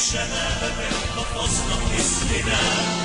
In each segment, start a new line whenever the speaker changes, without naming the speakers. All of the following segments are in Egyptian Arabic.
شبابك احفظنا اسمنا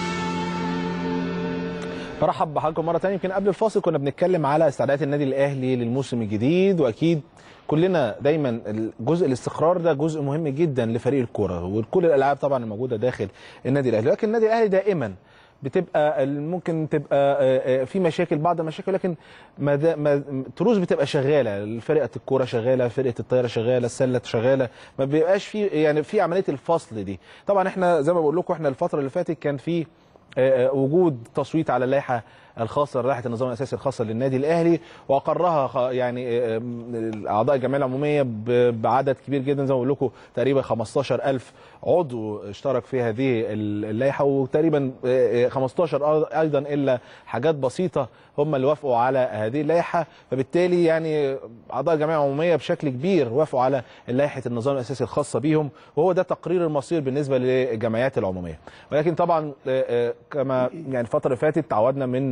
برحب بحضراتكم مره ثانيه يمكن قبل الفاصل كنا بنتكلم على استعدادات النادي الاهلي للموسم الجديد واكيد كلنا دايما جزء الاستقرار ده جزء مهم جدا لفريق الكوره وكل الالعاب طبعا الموجوده داخل النادي الاهلي لكن النادي الاهلي دائما بتبقى ممكن تبقى في مشاكل بعض المشاكل لكن ما ما تروس بتبقى شغاله فرقه الكوره شغاله فرقه الطايره شغاله السله شغاله ما بيبقاش في يعني في عمليه الفصل دي طبعا احنا زي ما بقول لكم احنا الفتره اللي فاتت كان في وجود تصويت على اللائحه الخاصه لائحه النظام الاساسي الخاصه للنادي الاهلي واقرها يعني اعضاء الجمعيه العموميه بعدد كبير جدا زي ما بقول لكم تقريبا 15000 عضو اشترك في هذه اللائحه وتقريبا 15 ايضا الا حاجات بسيطه هم اللي وافقوا على هذه اللائحه فبالتالي يعني اعضاء الجمعيه العموميه بشكل كبير وافقوا على لائحه النظام الاساسي الخاصه بيهم وهو ده تقرير المصير بالنسبه للجمعيات العموميه ولكن طبعا كما يعني الفتره اللي فاتت تعودنا من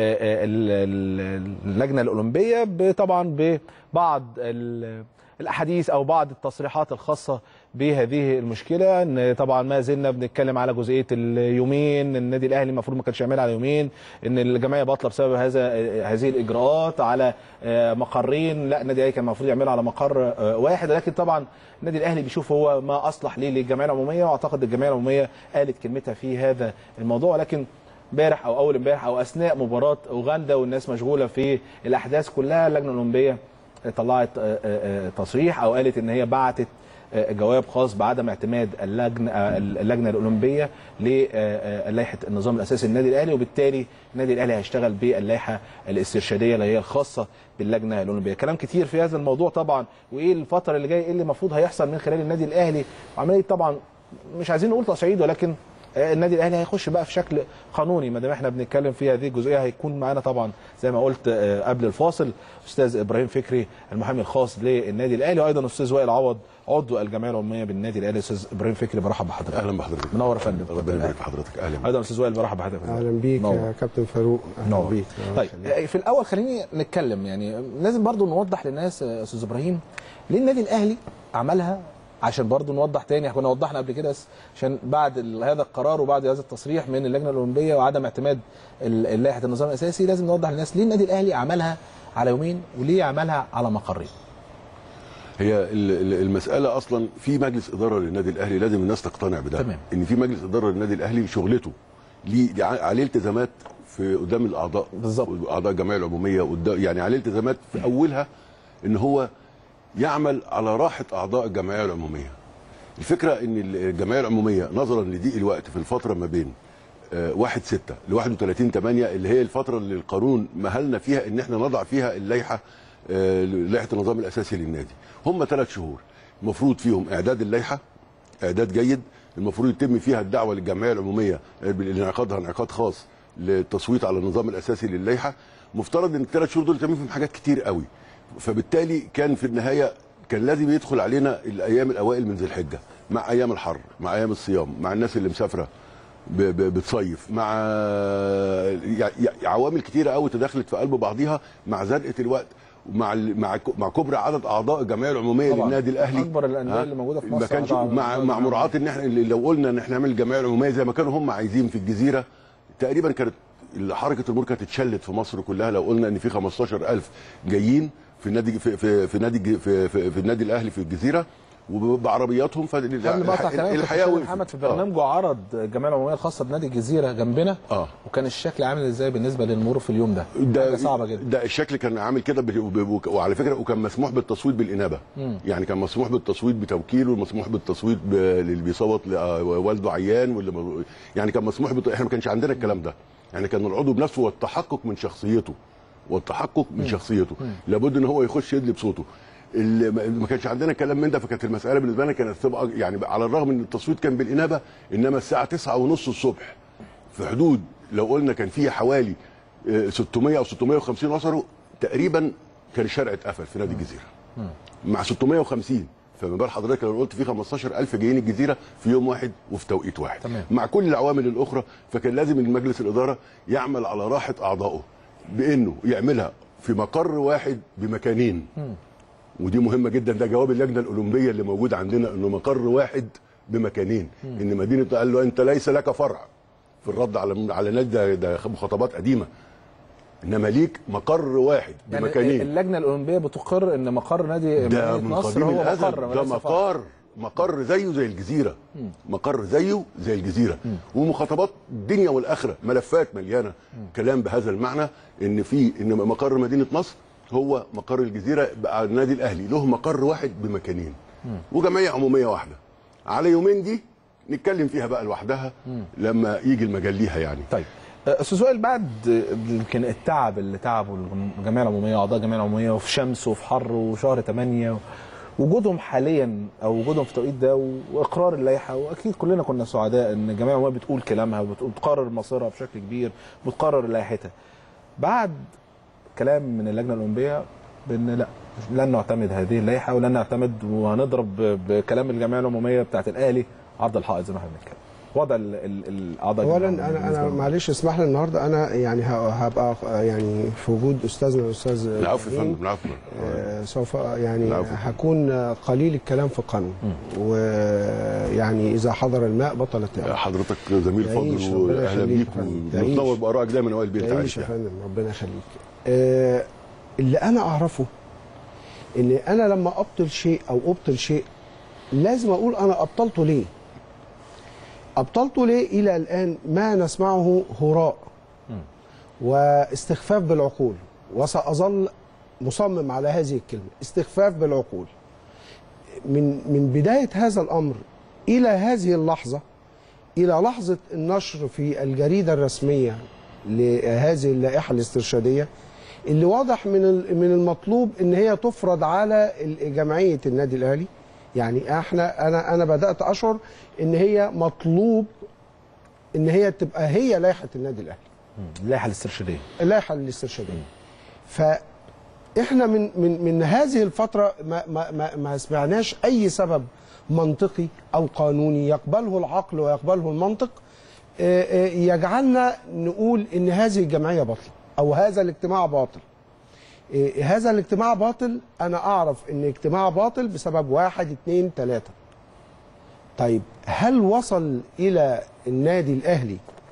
اللجنه الاولمبيه طبعا ببعض الاحاديث او بعض التصريحات الخاصه بهذه المشكله ان طبعا ما زلنا بنتكلم على جزئيه اليومين النادي الاهلي المفروض ما كانش يعملها على يومين ان الجمعيه باطله بسبب هذا هذه الاجراءات على مقرين لا النادي الاهلي كان المفروض يعملها على مقر واحد لكن طبعا النادي الاهلي بيشوف هو ما اصلح ليه للجمعيه العموميه واعتقد الجمعيه العموميه قالت كلمتها في هذا الموضوع لكن امبارح او اول امبارح او اثناء مباراه اوغندا والناس مشغوله في الاحداث كلها اللجنه الاولمبيه طلعت تصريح او قالت ان هي بعتت جواب خاص بعدم اعتماد اللجنه اللجنه الاولمبيه للائحه النظام الاساسي للنادي الاهلي وبالتالي النادي الاهلي هيشتغل باللائحه الاسترشاديه اللي هي الخاصه باللجنه الاولمبيه كلام كتير في هذا الموضوع طبعا وايه الفتره اللي جايه ايه اللي المفروض هيحصل من خلال النادي الاهلي وعمليه طبعا مش عايزين نقول تصعيد ولكن النادي الاهلي هيخش بقى في شكل قانوني ما دام احنا بنتكلم في هذه الجزئيه هيكون معانا طبعا زي ما قلت قبل الفاصل استاذ ابراهيم فكري المحامي الخاص للنادي الاهلي وايضا استاذ وائل عوض عضو الجمعيه العموميه بالنادي الاهلي استاذ ابراهيم فكري برحب بحضرتك
اهلا بحضرتك
منور يا فندم
ربنا يبارك في حضرتك اهلا
ايضا استاذ وائل برحب بحضرتك
اهلا بيك يا كابتن فاروق
نور بيك طيب في الاول خليني نتكلم يعني لازم برضو نوضح للناس استاذ ابراهيم ليه النادي الاهلي عملها عشان برضو نوضح تاني احنا كنا وضحنا قبل كده بس عشان بعد هذا القرار وبعد هذا التصريح من اللجنه الاولمبيه وعدم اعتماد لائحه النظام الاساسي لازم نوضح للناس ليه النادي الاهلي عملها على يومين وليه عملها على مقرين
هي المساله اصلا في مجلس اداره للنادي الاهلي لازم الناس تقتنع بده
تمام.
ان في مجلس اداره للنادي الاهلي شغلته ليه عليه التزامات في قدام الاعضاء
بالظبط
اعضاء الجمعيه العموميه قدام يعني عليه التزامات في اولها ان هو يعمل على راحه اعضاء الجمعيه العموميه الفكره ان الجمعيه العموميه نظرا لضيق الوقت في الفتره ما بين 1 6 ل 31 8 اللي هي الفتره اللي القانون مهلنا فيها ان احنا نضع فيها اللائحه لائحه النظام الاساسي للنادي هم ثلاث شهور المفروض فيهم اعداد اللائحه اعداد جيد المفروض يتم فيها الدعوه للجمعيه العموميه لانعقادها انعقاد خاص للتصويت على النظام الاساسي للائحه مفترض ان الثلاث شهور دول يتم فيهم حاجات كتير قوي فبالتالي كان في النهايه كان لازم يدخل علينا الايام الاوائل من ذي الحجه مع ايام الحر مع ايام الصيام مع الناس اللي مسافره بتصيف مع عوامل كتيره قوي تداخلت في قلب بعضيها مع زنقه الوقت مع مع مع كبر عدد اعضاء الجمعيه العموميه
طبعا.
للنادي الاهلي
اكبر الانديه اللي موجوده في مصر
ما كانش مع مع مراعاه ان احنا لو قلنا ان احنا نعمل الجمعيه العموميه زي ما كانوا هم عايزين في الجزيره تقريبا كانت حركه المرور كانت اتشلت في مصر كلها لو قلنا ان في 15000 جايين في النادي في في, في نادي في, في, في النادي الاهلي في الجزيره وبعربياتهم
فالحياه محمد في برنامجه آه. عرض الجمعيه العموميه الخاصه بنادي الجزيره جنبنا
اه
وكان الشكل عامل ازاي بالنسبه للمرور في اليوم ده؟
ده
حاجه صعبه جدا
ده الشكل كان عامل كده وعلى فكره وكان مسموح بالتصويت بالانابه
مم.
يعني كان مسموح بالتصويت بتوكيل ومسموح بالتصويت ب... اللي بيصوت لوالده عيان واللي يعني كان مسموح بت... احنا ما كانش عندنا الكلام ده يعني كان العضو بنفسه والتحقق من شخصيته والتحقق من
مم.
شخصيته
مم.
لابد ان هو يخش يدلي بصوته اللي ما كانش عندنا كلام من ده فكانت المساله بالنسبه لنا كانت تبقى يعني على الرغم ان التصويت كان بالانابه انما الساعه 9 ونص الصبح في حدود لو قلنا كان فيها حوالي 600 او 650 وصلوا تقريبا كان الشارع اتقفل في نادي الجزيره مع 650 فما بال حضرتك لو قلت في 15000 جايين الجزيره في يوم واحد وفي توقيت واحد
تمام.
مع كل العوامل الاخرى فكان لازم المجلس الاداره يعمل على راحه اعضائه بانه يعملها في مقر واحد بمكانين ودي مهمه جدا ده جواب اللجنه الاولمبيه اللي موجود عندنا انه مقر واحد بمكانين ان مدينه قال له انت ليس لك فرع في الرد على على نادي ده, ده مخاطبات قديمه انما ليك مقر واحد
يعني
بمكانين
اللجنه الاولمبيه بتقر ان مقر نادي
ده
مدينة
من
نصر
قديم
هو
الازل
مقر
ده
وليس فرع.
مقر مقر زيه زي الجزيره مقر زيه زي الجزيره ومخاطبات الدنيا والاخره ملفات مليانه كلام بهذا المعنى ان في ان مقر مدينه نصر هو مقر الجزيره بقى النادي الاهلي له مقر واحد بمكانين وجمعيه عموميه واحده على يومين دي نتكلم فيها بقى لوحدها لما يجي المجال ليها يعني
طيب آه، استاذ وائل بعد آه، يمكن التعب اللي تعبه الجمعيه العموميه اعضاء الجمعيه العموميه وفي شمس وفي حر وشهر 8 وجودهم حاليا او وجودهم في التوقيت ده واقرار اللائحه واكيد كلنا كنا سعداء ان الجمعيه العموميه بتقول كلامها وبتقرر مصيرها بشكل كبير بتقرر لائحتها بعد كلام من اللجنه الاولمبيه بان لا لن نعتمد هذه اللائحه ولن نعتمد وهنضرب ب- بكلام الجمعيه العموميه بتاعت الاهلي عرض الحائط زي ما احنا بنتكلم وضع ال- ال- الاعضاء
اولا
الجمعية
انا
بالنسبة
انا
لهم.
معلش اسمح لي النهارده انا يعني ه- هبقى يعني في وجود استاذنا الاستاذ
العفو يا
إبراهيم،
فندم العفو
آه، سوف يعني
العفو.
هكون قليل الكلام في القانون ويعني اذا حضر الماء بطل التيمم
حضرتك زميل
يعيش،
فاضل
ربنا
واهلا
يخليك
بيك
يا فندم. يعيش.
وبنتنور بارائك دايما اوائل البيت
يعيش يا فندم ربنا يخليك آه، اللي انا اعرفه ان انا لما ابطل شيء او ابطل شيء لازم اقول انا ابطلته ليه ابطلته ليه الى الان ما نسمعه هراء واستخفاف بالعقول وساظل مصمم على هذه الكلمه استخفاف بالعقول من من بدايه هذا الامر الى هذه اللحظه الى لحظه النشر في الجريده الرسميه لهذه اللائحه الاسترشاديه اللي واضح من ال- من المطلوب ان هي تفرض على ال- جمعيه النادي الاهلي يعني احنا انا انا بدات اشعر ان هي مطلوب ان هي تبقى هي لائحه النادي الاهلي
اللائحه الاسترشاديه
اللائحه الاسترشاديه فاحنا من من من هذه الفتره ما ما ما, ما سمعناش اي سبب منطقي او قانوني يقبله العقل ويقبله المنطق آه، آه، يجعلنا نقول ان هذه الجمعيه باطله او هذا الاجتماع باطل آه، هذا الاجتماع باطل انا اعرف ان اجتماع باطل بسبب واحد اتنين تلاته طيب هل وصل الى النادي الاهلي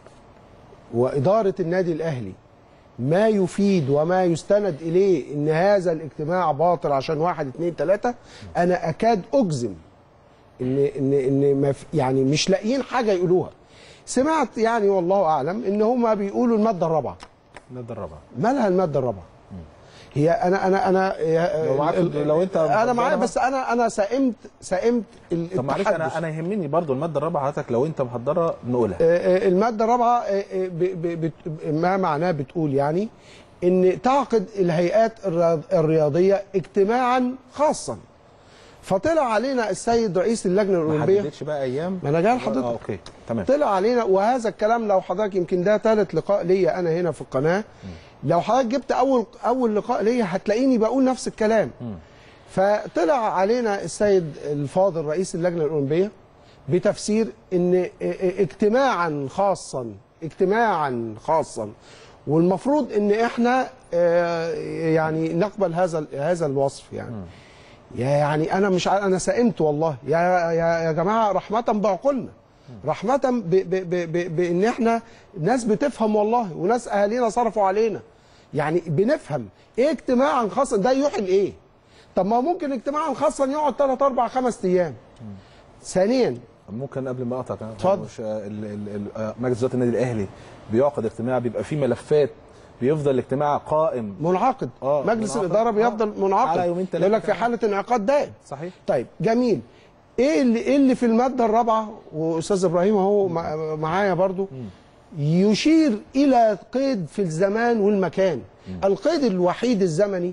وإدارة النادي الأهلي ما يفيد وما يستند إليه إن هذا الاجتماع باطل عشان واحد اتنين تلاتة أنا أكاد أجزم إن إن إن ما في- يعني مش لاقيين حاجة يقولوها سمعت يعني والله أعلم إن هما بيقولوا المادة الرابعة
النادي الرابع
مالها المادة الرابعة؟ هي أنا أنا أنا
لو معاك- لو أنت
أنا معايا
محضرها.
بس أنا أنا سئمت سئمت
طب معلش
التحدث.
انا انا يهمني برضو الماده الرابعه حضرتك لو انت محضرها نقولها
آه، آه، المادة الرابعة آه، آه، ب- ب- بت- ما معناه بتقول يعني ان تعقد الهيئات الرياض- الرياضية اجتماعا خاصا فطلع علينا السيد رئيس اللجنة
ما
الأولمبية
حددتش بقى ايام
ما أنا جاي
اه
لحضرتك
اوكي تمام
طلع علينا وهذا الكلام لو حضرتك يمكن ده ثالث لقاء ليا انا هنا في القناه لو حضرتك جبت اول اول لقاء ليا هتلاقيني بقول نفس الكلام فطلع علينا السيد الفاضل رئيس اللجنه الاولمبيه بتفسير ان اجتماعا خاصا اجتماعا خاصا والمفروض ان احنا آه، يعني نقبل هذا هذا الوصف يعني يا يعني انا مش عارف انا سئمت والله يا يا يا جماعه رحمه بعقولنا رحمه ب ب ب ب بان احنا ناس بتفهم والله وناس اهالينا صرفوا علينا يعني بنفهم ايه اجتماعا خاصا ده يوحي لايه طب ما ممكن اجتماعا خاصا يقعد 3 4 5 ايام ثانيا
ممكن قبل ما اقطع كمان
اتفضل.
مش- ال- ال- ال- آه، مجلس اداره النادي الاهلي بيعقد اجتماع بيبقى فيه ملفات بيفضل الاجتماع قائم
منعقد
آه،
مجلس
منعقد.
الاداره
آه.
بيفضل منعقد
على يومين تلاتة
يقول لك في
كمان.
حاله انعقاد دائم
صحيح
طيب جميل ايه اللي ايه اللي في الماده الرابعه واستاذ ابراهيم اهو مع- معايا برضو يشير الى قيد في الزمان والمكان القيد الوحيد الزمني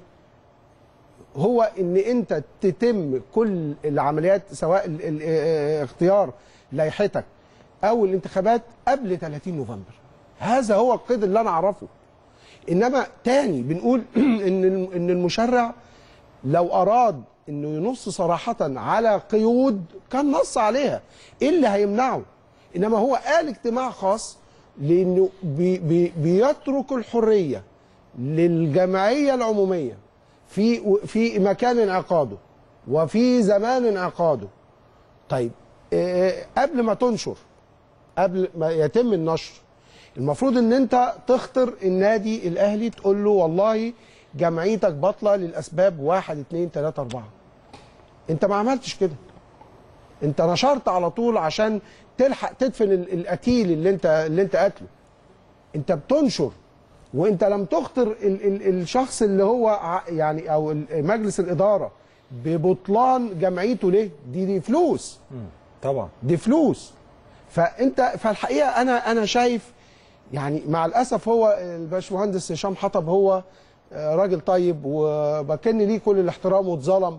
هو ان انت تتم كل العمليات سواء ال- ال- اه- اختيار لائحتك او الانتخابات قبل 30 نوفمبر هذا هو القيد اللي انا اعرفه انما تاني بنقول ان الم- ان المشرع لو اراد انه ينص صراحه على قيود كان نص عليها ايه اللي هيمنعه انما هو قال اجتماع خاص لانه بي بي بيترك الحريه للجمعيه العموميه في في مكان انعقاده وفي زمان انعقاده طيب آه، قبل ما تنشر قبل ما يتم النشر المفروض ان انت تخطر النادي الاهلي تقول له والله جمعيتك باطله للاسباب واحد اتنين تلاته اربعه انت ما عملتش كده انت نشرت على طول عشان تلحق تدفن ال- القتيل اللي انت اللي انت قاتله انت بتنشر وانت لم تخطر ال ال الشخص اللي هو ع- يعني او ال- مجلس الاداره ببطلان جمعيته ليه دي دي فلوس
طبعا
دي فلوس فانت فالحقيقه انا انا شايف يعني مع الاسف هو الباشمهندس هشام حطب هو آه، راجل طيب وبكن ليه كل الاحترام واتظلم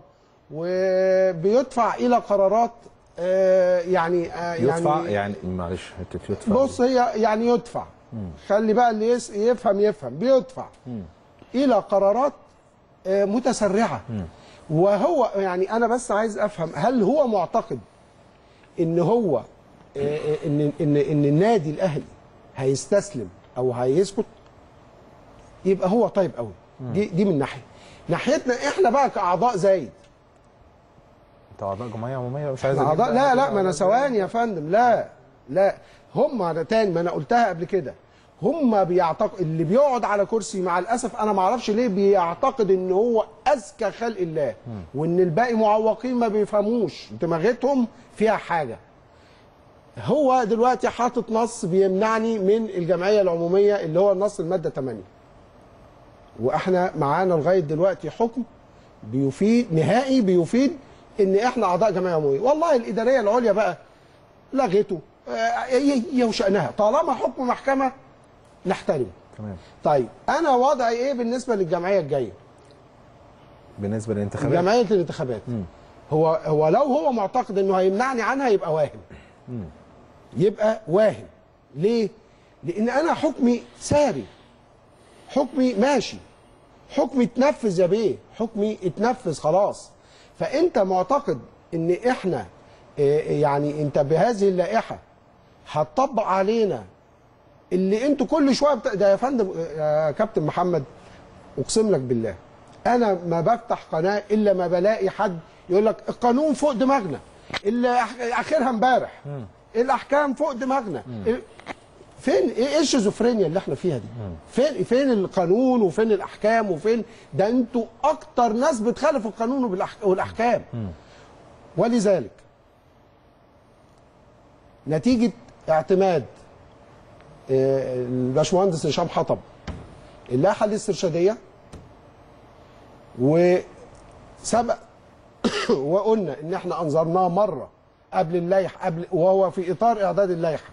وبيدفع الى قرارات آه، يعني آه،
يدفع
يعني
يعني معلش حته يدفع
بص هي يعني يدفع خلي بقى اللي يس- يفهم يفهم بيدفع الى قرارات آه، متسرعه وهو يعني انا بس عايز افهم هل هو معتقد ان هو آه، آه، ان ان ان النادي الاهلي هيستسلم او هيسكت يبقى هو طيب قوي دي دي من ناحيه ناحيتنا احنا بقى كاعضاء زايد
انت اعضاء جمعيه عموميه مش عايز
أعضاء
أجيب
لا
بقى
لا ما انا ثواني يا فندم لا لا هم أنا تاني ما انا قلتها قبل كده هم بيعتقد اللي بيقعد على كرسي مع الاسف انا ما اعرفش ليه بيعتقد ان هو اذكى خلق الله وان الباقي معوقين ما بيفهموش دماغتهم فيها حاجه هو دلوقتي حاطط نص بيمنعني من الجمعيه العموميه اللي هو النص الماده 8 واحنا معانا لغايه دلوقتي حكم بيفيد نهائي بيفيد ان احنا اعضاء جمعيه عموميه والله الاداريه العليا بقى لغته آه، هي هي وشانها طالما حكم محكمه نحترمه
تمام
طيب انا وضعي ايه بالنسبه للجمعيه الجايه
بالنسبه للانتخابات
جمعيه الانتخابات هو هو لو هو معتقد انه هيمنعني عنها يبقى واهم يبقى واهم ليه لان انا حكمي ساري حكمي ماشي حكمي اتنفذ يا بيه حكمي اتنفذ خلاص فانت معتقد ان احنا آه، يعني انت بهذه اللائحه هتطبق علينا اللي انتوا كل شويه بت... ده يا فندم يا كابتن محمد اقسم لك بالله انا ما بفتح قناه الا ما بلاقي حد يقول لك القانون فوق دماغنا اللي أح- اخرها امبارح الاحكام فوق دماغنا ال- فين ايه إيه الشيزوفرينيا اللي احنا فيها دي فين فين القانون وفين الاحكام وفين ده انتوا اكتر ناس بتخالف القانون والأح- والاحكام ولذلك نتيجه اعتماد آه، الباشمهندس هشام حطب اللائحه الاسترشاديه وسبق وقلنا ان احنا انظرناه مره قبل اللائحه قبل وهو في اطار اعداد اللائحه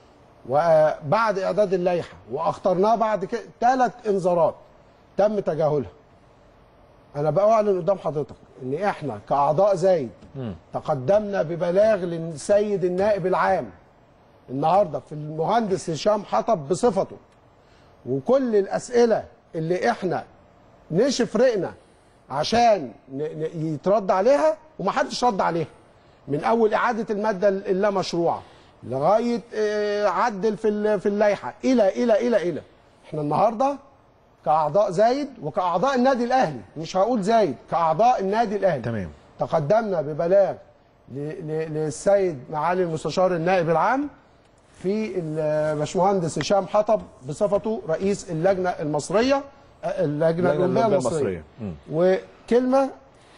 وبعد اعداد اللائحه واخترناه بعد كده ثلاث انذارات تم تجاهلها انا بعلن قدام حضرتك ان احنا كاعضاء زايد تقدمنا ببلاغ للسيد النائب العام النهارده في المهندس هشام حطب بصفته وكل الاسئله اللي احنا نشف رقنا عشان ن- ن- يترد عليها ومحدش رد عليها من اول اعاده الماده اللا مشروعه لغايه آه، عدل في ال- في اللائحه الى الى الى الى احنا النهارده كاعضاء زايد وكاعضاء النادي الاهلي مش هقول زايد كاعضاء النادي الاهلي
تمام.
تقدمنا ببلاغ ل- ل- للسيد معالي المستشار النائب العام في الباشمهندس هشام حطب بصفته رئيس اللجنه المصريه اللجنه
اللجنة
الاولمبيه
الأولمبية
المصريه
مم.
وكلمه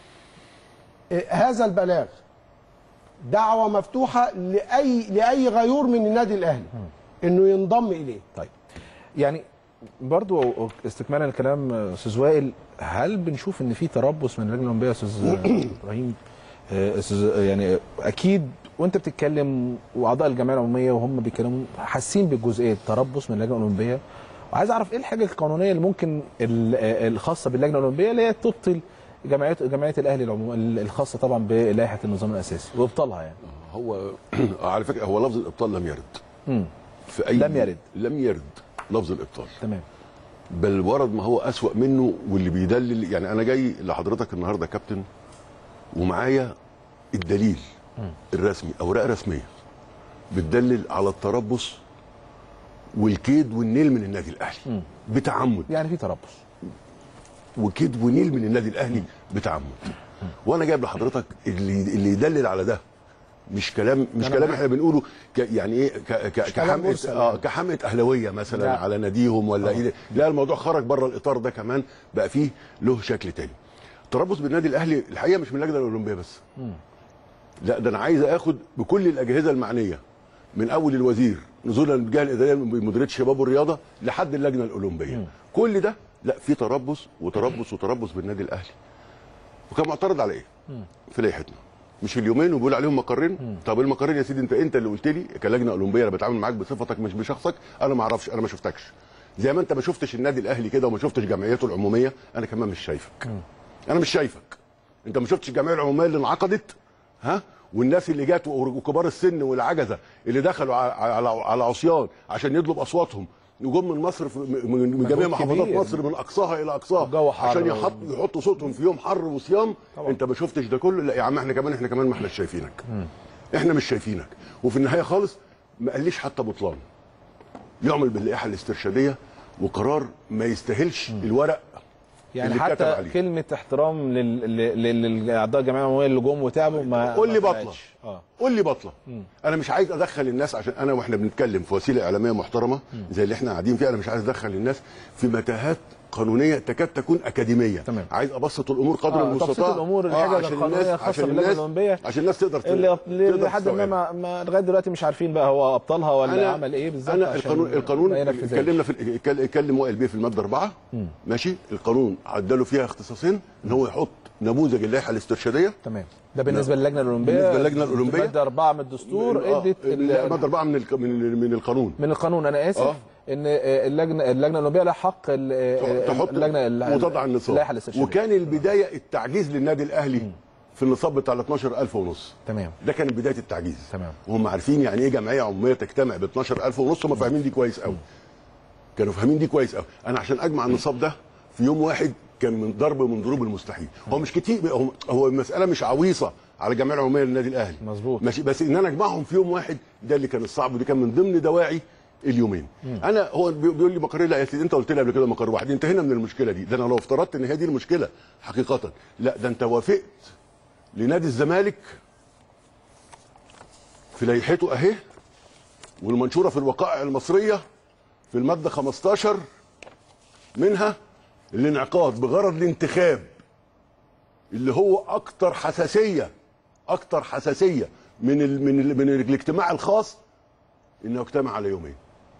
آه، هذا البلاغ دعوه مفتوحه لاي لاي غيور من النادي الاهلي انه ينضم اليه
طيب يعني برضو استكمالا لكلام استاذ وائل هل بنشوف ان في تربص من اللجنه الاولمبيه يا استاذ ابراهيم آه، استاذ يعني اكيد وانت بتتكلم واعضاء الجمعيه العموميه وهم بيتكلموا حاسين بالجزئيه تربص من اللجنه الاولمبيه وعايز اعرف ايه الحاجه القانونيه اللي ممكن ال- آه، الخاصه باللجنه الاولمبيه اللي هي تبطل جمعيه جمعيه الاهلي العمو... الخاصه طبعا بلائحه النظام الاساسي وابطالها يعني
هو على فكره هو لفظ الابطال لم يرد
مم.
في اي
لم يرد.
لم يرد لفظ الابطال
تمام
بل ورد ما هو أسوأ منه واللي بيدلل يعني انا جاي لحضرتك النهارده يا كابتن ومعايا الدليل الرسمي اوراق رسميه بتدلل على التربص والكيد والنيل من النادي الاهلي بتعمد
يعني في تربص
وكيد ونيل من النادي الاهلي بتعمد وانا جايب لحضرتك اللي اللي يدلل على ده مش كلام مش كلام احنا بنقوله ك يعني ايه ك ك
كلام
كحمقه
مرسل
اه
يعني.
كحمقه اهلاويه مثلا
لا.
على ناديهم ولا ايه لا الموضوع خرج بره الاطار ده كمان بقى فيه له شكل تاني التربص بالنادي الاهلي الحقيقه مش من اللجنه الاولمبيه بس لا ده انا عايز اخد بكل الاجهزه المعنيه من اول الوزير نزولا بالجهه الاداريه بمديريه الشباب والرياضه لحد اللجنه الاولمبيه كل ده لا في تربص وتربص وتربص بالنادي الاهلي وكان معترض على ايه في لائحتنا مش اليومين وبيقول عليهم مقرين طب المقرين يا سيدي انت انت اللي قلت لي كلجنه اولمبيه انا بتعامل معاك بصفتك مش بشخصك انا ما اعرفش انا ما شفتكش زي ما انت ما شفتش النادي الاهلي كده وما شفتش جمعيته العموميه انا كمان مش شايفك انا مش شايفك انت ما شفتش الجمعيه العموميه اللي انعقدت ها والناس اللي جات وكبار السن والعجزه اللي دخلوا ع- على على عصيان عشان يطلب اصواتهم وجم من مصر في- من من جميع
مجهود
محافظات
كبير.
مصر من اقصاها الى اقصاها
والجو حر.
عشان يحط يحطوا صوتهم في يوم حر وصيام طبعا. انت ما شفتش ده كله لا يا عم احنا كمان احنا كمان ما احنا شايفينك احنا مش شايفينك وفي النهايه خالص ما قاليش حتى بطلان يعمل باللائحه الاسترشاديه وقرار ما يستاهلش الورق
يعني
اللي اتكتب
حتى
عليه.
كلمه احترام لل- لل- لل- للاعضاء الجمعيه العموميه اللي جم وتعبوا ما
قول لي
ما
بطله
طلعتش. اه
قول لي بطله انا مش عايز ادخل الناس عشان انا واحنا بنتكلم في وسيله اعلاميه محترمه زي اللي احنا قاعدين فيها انا مش عايز ادخل الناس في متاهات قانونيه تكاد تكون اكاديميه
تمام.
عايز ابسط الامور قدر
آه،
المستطاع
تبسيط الأمور، الحاجة
عشان
القانونية
الناس-
خاصة
عشان
باللجنة
الناس-
الأولمبية.
عشان الناس تقدر ت-
اللي
تقدر
اللي لحد ما,
تستوعب.
ما, ما لغايه دلوقتي مش عارفين بقى هو ابطالها ولا عمل ايه بالظبط
انا
عشان
القانون القانون
ما ينفذهاش.
اتكلمنا في ال- اتكل- اتكلم وائل بيه في الماده اربعه ماشي القانون عدله فيها اختصاصين ان هو يحط نموذج اللائحه الاسترشاديه
تمام ده بالنسبه للجنه الاولمبيه
بالنسبة للجنة الأولمبية.
ماده اربعه من الدستور
آه،
ادت ال-
لا، ماده اربعه من الق- من ال- من القانون
من القانون انا اسف
آه.
ان آه، اللجنه اللجنه الاولمبيه لها حق ال- آه،
تحط
اللجنه ال-
وتضع النصاب
اللائحه الاسترشاديه
وكان البدايه التعجيز للنادي الاهلي في النصاب بتاع 12000 ونص
تمام
ده كانت بدايه التعجيز
تمام.
وهم عارفين يعني ايه جمعيه عموميه تجتمع ب 12000 ونص هم فاهمين دي كويس قوي كانوا فاهمين دي كويس قوي انا عشان اجمع النصاب ده في يوم واحد كان من ضرب من ضروب المستحيل هو مش كتير هو- هو المساله مش عويصه على الجمعيه العموميه للنادي الاهلي
مظبوط.
ماشي بس ان انا اجمعهم في يوم واحد ده اللي كان الصعب ودي كان من ضمن دواعي اليومين انا هو بي- بيقول لي مقر لا يا سيدي انت قلت لي قبل كده مقر واحد انتهينا من المشكله دي ده انا لو افترضت ان هي دي المشكله حقيقه لا ده انت وافقت لنادي الزمالك في لائحته اهي والمنشوره في الوقائع المصريه في الماده 15 منها الانعقاد بغرض الانتخاب اللي هو اكتر حساسيه اكتر حساسيه من ال من ال من الاجتماع الخاص انه يجتمع على يومين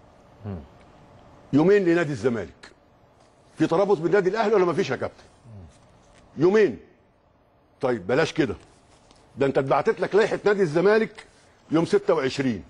يومين لنادي الزمالك في ترابط بالنادي الاهلي ولا ما فيش يا كابتن يومين طيب بلاش كده ده انت اتبعتت لك لائحه نادي الزمالك يوم 26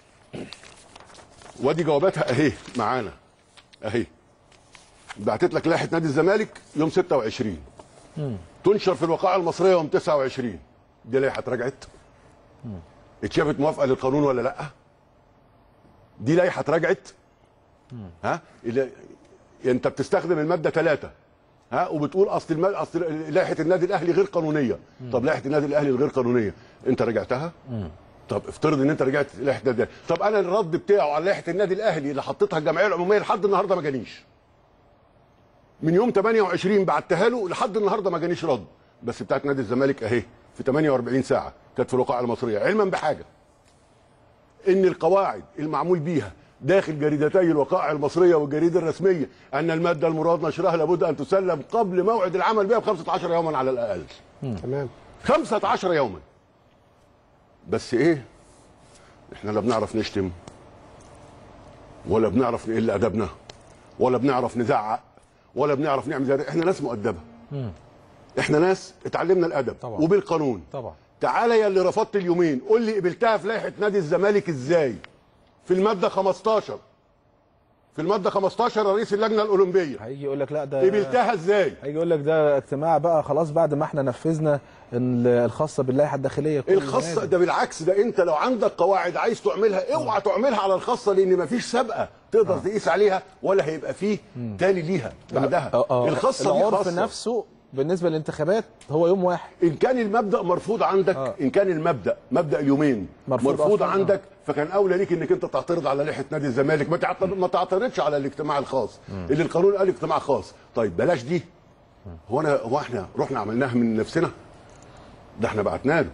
وادي جواباتها اهي معانا اهي بعتت لك لائحه نادي الزمالك يوم 26 تنشر في الوقائع المصريه يوم 29 دي لائحه اتراجعت اتشافت موافقه للقانون ولا لا دي لائحه اتراجعت ها اللي انت بتستخدم الماده 3 ها وبتقول اصل المال اصل لائحه النادي الاهلي غير قانونيه طب لائحه النادي الاهلي الغير قانونيه انت راجعتها طب افترض ان انت رجعت لائحه النادي الأهلي. طب انا الرد بتاعه على لائحه النادي الاهلي اللي حطيتها الجمعيه العموميه لحد النهارده ما جانيش من يوم 28 بعتها له لحد النهارده ما جانيش رد بس بتاعت نادي الزمالك اهي في 48 ساعه كانت في الوقائع المصريه علما بحاجه ان القواعد المعمول بيها داخل جريدتي الوقائع المصريه والجريده الرسميه ان الماده المراد نشرها لابد ان تسلم قبل موعد العمل بها ب 15 يوما على الاقل
تمام
15 يوما بس ايه احنا لا بنعرف نشتم ولا بنعرف نقل ادبنا ولا بنعرف نزعق ولا بنعرف نعمل زي احنا ناس مؤدبه احنا ناس اتعلمنا الادب
طبعا.
وبالقانون
طبعا
تعالى يا اللي رفضت اليومين قول لي قبلتها في لائحه نادي الزمالك ازاي في الماده 15 في الماده 15 رئيس اللجنه الاولمبيه
هيجي يقول لك لا ده
قبلتها ازاي
هيجي يقول لك ده اجتماع بقى خلاص بعد ما احنا نفذنا ال- الخاصه باللائحه الداخليه كل
الخاصه
نادي.
ده بالعكس ده انت لو عندك قواعد عايز تعملها اوعى تعملها على الخاصه لان مفيش سابقه تقدر تقيس عليها ولا هيبقى فيه تالي ليها بعدها
آه، آه.
الخاصه دي
العرف
خاصه
نفسه بالنسبه للانتخابات هو يوم واحد
ان كان المبدا مرفوض عندك
آه.
ان كان المبدا مبدا اليومين
مرفوض
مرفوض
أصلاً،
عندك فكان اولى ليك انك انت تعترض على لائحه نادي الزمالك ما تعترض ما تعترضش على الاجتماع الخاص اللي القانون قال اجتماع خاص طيب بلاش دي هو انا هو احنا رحنا عملناها من نفسنا ده احنا بعتنا له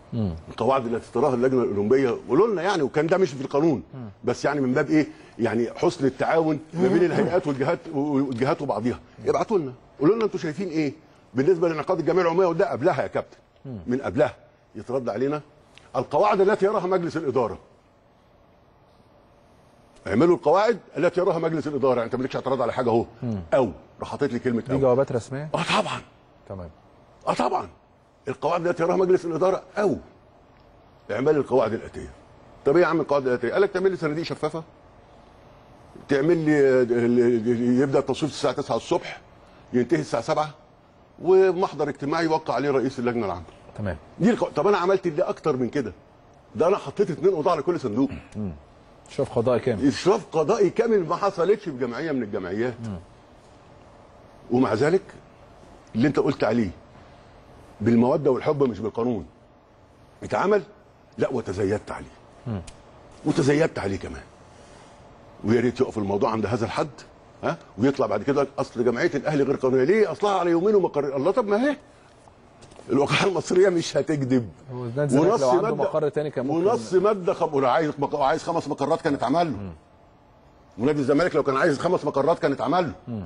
القواعد التي تراها اللجنه الاولمبيه قولوا لنا يعني وكان ده مش في القانون بس يعني من باب ايه يعني حسن التعاون ما بين الهيئات والجهات والجهات وبعضها ابعتوا لنا قولوا لنا انتوا شايفين ايه بالنسبه لانعقاد الجمعيه العموميه وده قبلها يا كابتن من قبلها يترد علينا القواعد التي يراها مجلس الاداره اعملوا القواعد التي يراها مجلس الاداره يعني انت مالكش اعتراض على حاجه اهو او راح حاطط لي كلمه
دي
او
جوابات رسميه
اه طبعا
تمام
اه طبعا القواعد التي يراها مجلس الاداره او اعمال القواعد الاتيه طب ايه يا عم القواعد الاتيه قال لك تعمل لي صناديق شفافه تعمل لي يبدا التصويت الساعه 9 الصبح ينتهي الساعه 7 ومحضر اجتماعي يوقع عليه رئيس اللجنه العامه
تمام
دي القو... طب انا عملت اللي اكتر من كده ده انا حطيت اثنين قضاء على كل صندوق
شوف قضاء كامل
اشراف قضائي كامل ما حصلتش في جمعيه من الجمعيات ومع ذلك اللي انت قلت عليه بالموده والحب مش بالقانون اتعمل لا وتزيدت عليه وتزيدت عليه كمان ويا ريت يقف الموضوع عند هذا الحد ها ويطلع بعد كده اصل جمعيه الاهلي غير قانونيه ليه اصلها على يومين ومقر الله طب ما هي الوقايه المصريه مش هتكذب
هو نادي الزمالك لو عنده مقر تاني كان ممكن
ونص ماده خم... ولو عايز مق... عايز خمس مقرات كانت اتعمل له ونادي الزمالك لو كان عايز خمس مقرات كانت اتعمل له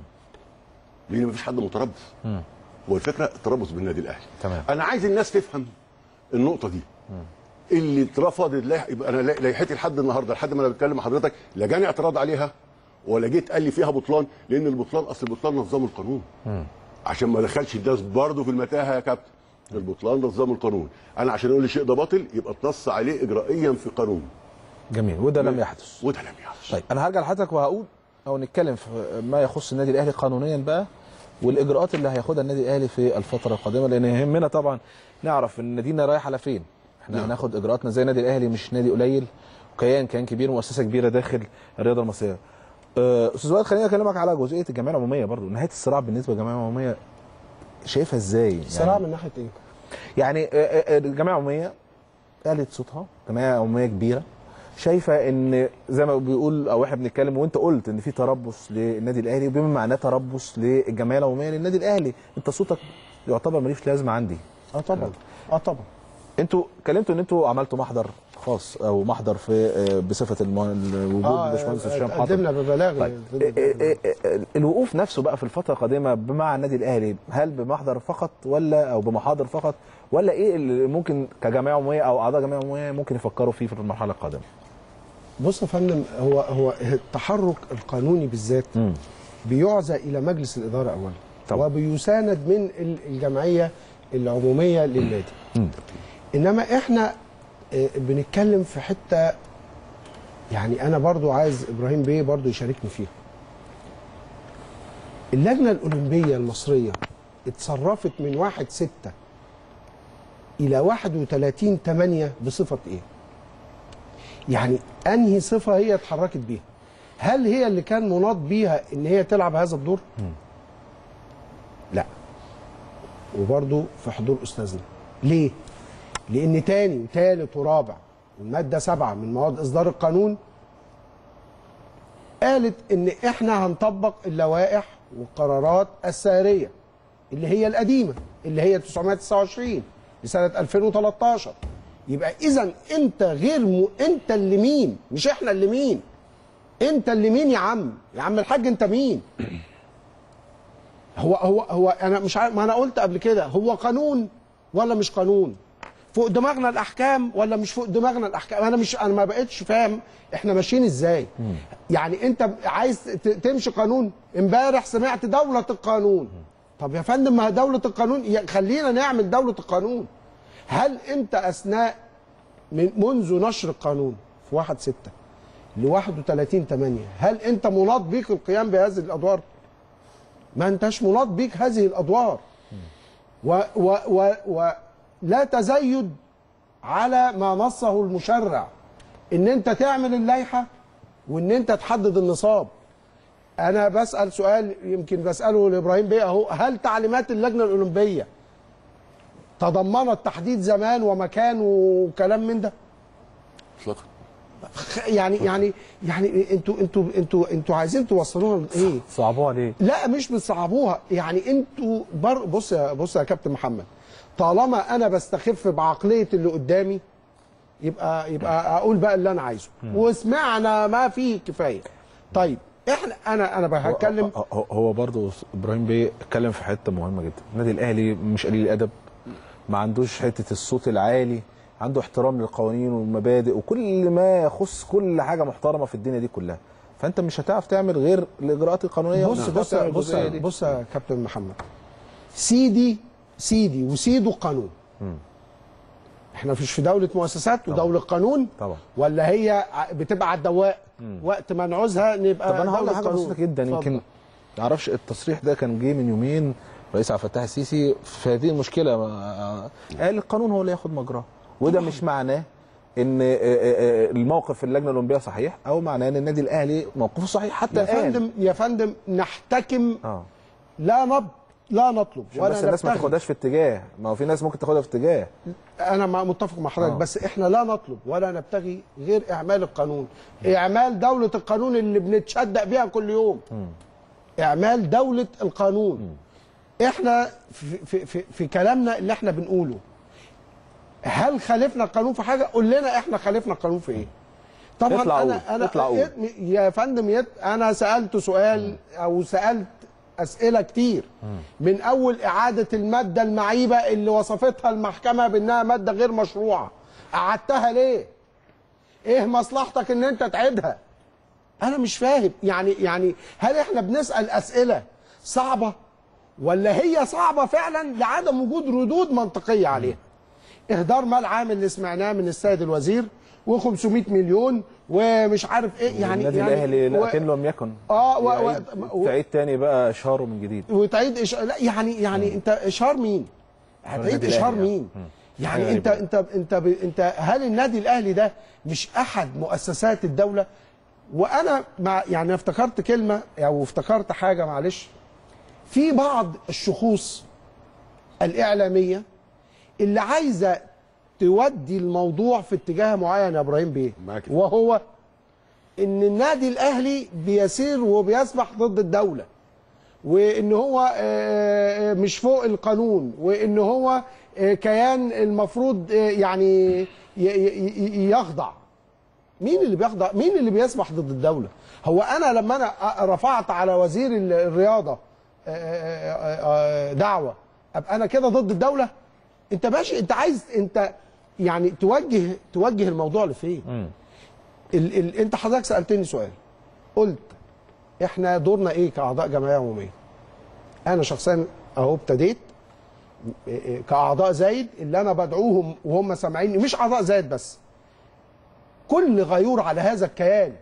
لان مفيش حد متربص هو الفكره التربص بالنادي الاهلي
تمام.
انا عايز الناس تفهم النقطه دي اللي اترفض اللائحه يبقى انا لا- لائحتي لحد النهارده لحد ما انا بتكلم مع حضرتك لا جاني اعتراض عليها ولا جيت قال لي فيها بطلان لان البطلان اصل البطلان نظام القانون عشان ما دخلش الناس برضه في المتاهه يا كابتن البطلان نظام القانون انا عشان اقول الشيء ده باطل يبقى اتنص عليه اجرائيا في قانون
جميل وده لم يحدث
وده لم يحدث
طيب انا هرجع لحضرتك وهقول او نتكلم في ما يخص النادي الاهلي قانونيا بقى والاجراءات اللي هياخدها النادي الاهلي في الفتره القادمه لان يهمنا طبعا نعرف ان نادينا رايح على فين احنا
نعم.
هناخد اجراءاتنا زي النادي الاهلي مش نادي قليل وكيان كان كبير مؤسسه كبيره داخل الرياضه المصريه أه، استاذ وائل خليني اكلمك على جزئيه الجمعيه العموميه برضو نهايه الصراع بالنسبه للجمعيه العموميه شايفها ازاي
صراع من ناحيه ايه؟
يعني آه، آه، الجمعيه العموميه قالت صوتها جمعيه عموميه كبيره شايفه ان زي ما بيقول او احنا بنتكلم وانت قلت ان في تربص للنادي الاهلي وبما معناه تربص للجمعيه العموميه للنادي الاهلي انت صوتك يعتبر ملوش لازمه عندي
اه طبعا اه طبعا
انتوا اتكلمتوا ان انتوا عملتوا محضر خاص او محضر في آه، بصفه المه- الوجود
اه
باشمهندس هشام حاطط
قدمنا ببلاغ
طيب
لل-
إيه- إيه- إيه- الوقوف نفسه بقى في الفتره القادمه مع النادي الاهلي هل بمحضر فقط ولا او بمحاضر فقط ولا ايه اللي ممكن كجمعيه عموميه او اعضاء جمعيه عموميه ممكن يفكروا فيه في المرحله القادمه؟
بص يا فندم هو هو التحرك القانوني بالذات
مم.
بيعزى الى مجلس الاداره اولا
طبعا.
وبيساند من ال- الجمعيه العموميه للنادي انما احنا آه، بنتكلم في حته يعني انا برضو عايز ابراهيم بيه برضو يشاركني فيها اللجنه الاولمبيه المصريه اتصرفت من 1 6 الى 31 8 بصفه ايه يعني انهي صفه هي اتحركت بيها هل هي اللي كان مناط بيها ان هي تلعب هذا الدور لا وبرضه في حضور استاذنا ليه لان تاني وتالت ورابع والماده سبعة من مواد اصدار القانون قالت ان احنا هنطبق اللوائح والقرارات الساريه اللي هي القديمه اللي هي 929 لسنه 2013 يبقى اذا انت غير م... انت اللي مين مش احنا اللي مين انت اللي مين يا عم يا عم الحاج انت مين هو هو هو انا مش عارف ما انا قلت قبل كده هو قانون ولا مش قانون فوق دماغنا الاحكام ولا مش فوق دماغنا الاحكام انا مش انا ما بقتش فاهم احنا ماشيين ازاي يعني انت عايز ت- تمشي قانون امبارح سمعت دولة القانون طب يا فندم ما هي دولة القانون يا- خلينا نعمل دولة القانون هل انت اثناء من منذ نشر القانون في 1 6 ل 31 8 هل انت مناط بيك القيام بهذه الادوار؟ ما انتش مناط بيك هذه الادوار و و و ولا تزايد على ما نصه المشرع ان انت تعمل اللائحه وان انت تحدد النصاب انا بسال سؤال يمكن بساله لابراهيم بيه اهو هل تعليمات اللجنه الاولمبيه تضمنت تحديد زمان ومكان وكلام من ده
اطلاقا
خ- يعني يعني يعني انتوا انتوا انتوا انتوا عايزين توصلونا لايه؟
صعبوها ليه؟
لا مش بتصعبوها يعني انتوا بر بص يا بص يا كابتن محمد طالما انا بستخف بعقليه اللي قدامي يبقى يبقى اقول بقى اللي انا عايزه وسمعنا ما فيه كفايه طيب احنا انا انا هتكلم
هو- هو, هو برضه ابراهيم بيه اتكلم في حته مهمه جدا النادي الاهلي مش قليل الادب ما عندوش حته الصوت العالي عنده احترام للقوانين والمبادئ وكل ما يخص كل حاجه محترمه في الدنيا دي كلها فانت مش هتعرف تعمل غير الاجراءات القانونيه
بص
ومش
بص
هتعرف تعمل
بص
الجزئية دي.
بص يا كابتن محمد سيدي سيدي وسيده قانون احنا مش في دولة مؤسسات ودولة قانون
طبعا.
ولا هي ع- بتبقى على الدواء وقت ما نعوزها نبقى
طب انا هقول
دولة
حاجه
قانون.
بسيطه جدا
اتفضل.
يمكن ما اعرفش التصريح ده كان جه من يومين رئيس عبد الفتاح السيسي في هذه المشكله ما- قال القانون هو اللي ياخد مجراه وده مش معناه ان آه، آه، آه، الموقف في اللجنه الاولمبيه صحيح او معناه ان النادي الاهلي موقفه صحيح حتى
يا
الان
فندم يا فندم نحتكم
اه
لا نب لا نطلب
عشان
ولا
بس الناس ما
نبتغي.
تاخدهاش في اتجاه ما هو في ناس ممكن تاخدها في اتجاه
انا مع- متفق مع حضرتك
آه.
بس احنا لا نطلب ولا نبتغي غير اعمال القانون اعمال دولة القانون اللي بنتشدق بيها كل يوم اعمال دولة القانون احنا في, في, في, في كلامنا اللي احنا بنقوله هل خالفنا القانون في حاجة قول لنا احنا خالفنا القانون في ايه طبعا
اطلع
انا
قول،
انا
اطلع قول.
يا فندم يت انا سالت سؤال او سالت اسئله كتير من اول اعاده الماده المعيبه اللي وصفتها المحكمه بانها ماده غير مشروعه قعدتها ليه ايه مصلحتك ان انت تعيدها انا مش فاهم يعني يعني هل احنا بنسال اسئله صعبه ولا هي صعبه فعلا لعدم وجود ردود منطقيه عليها اهدار مال عام اللي سمعناه من السيد الوزير و500 مليون ومش عارف ايه يعني
النادي
يعني
الاهلي
و-
لكن لم يكن
آه، و- و-
يعيد-
و-
تعيد تاني بقى اشهاره من جديد
وتعيد إش... لا يعني يعني انت اشهار مين؟ هتعيد
النادي
اشهار
الأهلي
مين؟
حاجة
يعني انت
غريبة.
انت انت ب... انت هل النادي الاهلي ده مش احد مؤسسات الدوله؟ وانا مع يعني افتكرت كلمه او افتكرت حاجه معلش في بعض الشخوص الاعلاميه اللي عايزه تودي الموضوع في اتجاه معين يا ابراهيم بيه
معاك.
وهو ان النادي الاهلي بيسير وبيسبح ضد الدوله وان هو آه، مش فوق القانون وان هو آه، كيان المفروض آه، يعني ي- ي- ي- يخضع مين اللي بيخضع مين اللي بيسبح ضد الدوله هو انا لما انا أ- رفعت على وزير ال- الرياضه آه، آه، آه، دعوه ابقى انا كده ضد الدوله انت ماشي انت عايز انت يعني توجه توجه الموضوع لفين ال ال انت حضرتك سالتني سؤال قلت احنا دورنا ايه كاعضاء جمعيه عموميه انا شخصيا اهو ابتديت إيه إيه كاعضاء زايد اللي انا بدعوهم وهم سامعيني مش اعضاء زايد بس كل غيور على هذا الكيان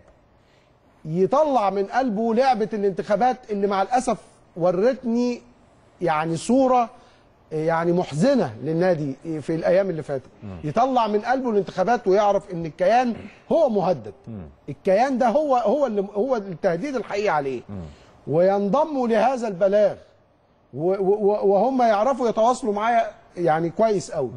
يطلع من قلبه لعبه الانتخابات اللي مع الاسف ورتني يعني صوره يعني محزنه للنادي في الايام اللي فاتت يطلع من قلبه الانتخابات ويعرف ان الكيان هو مهدد الكيان ده هو هو اللي هو التهديد الحقيقي عليه وينضموا لهذا البلاغ و- و- وهم يعرفوا يتواصلوا معايا يعني كويس قوي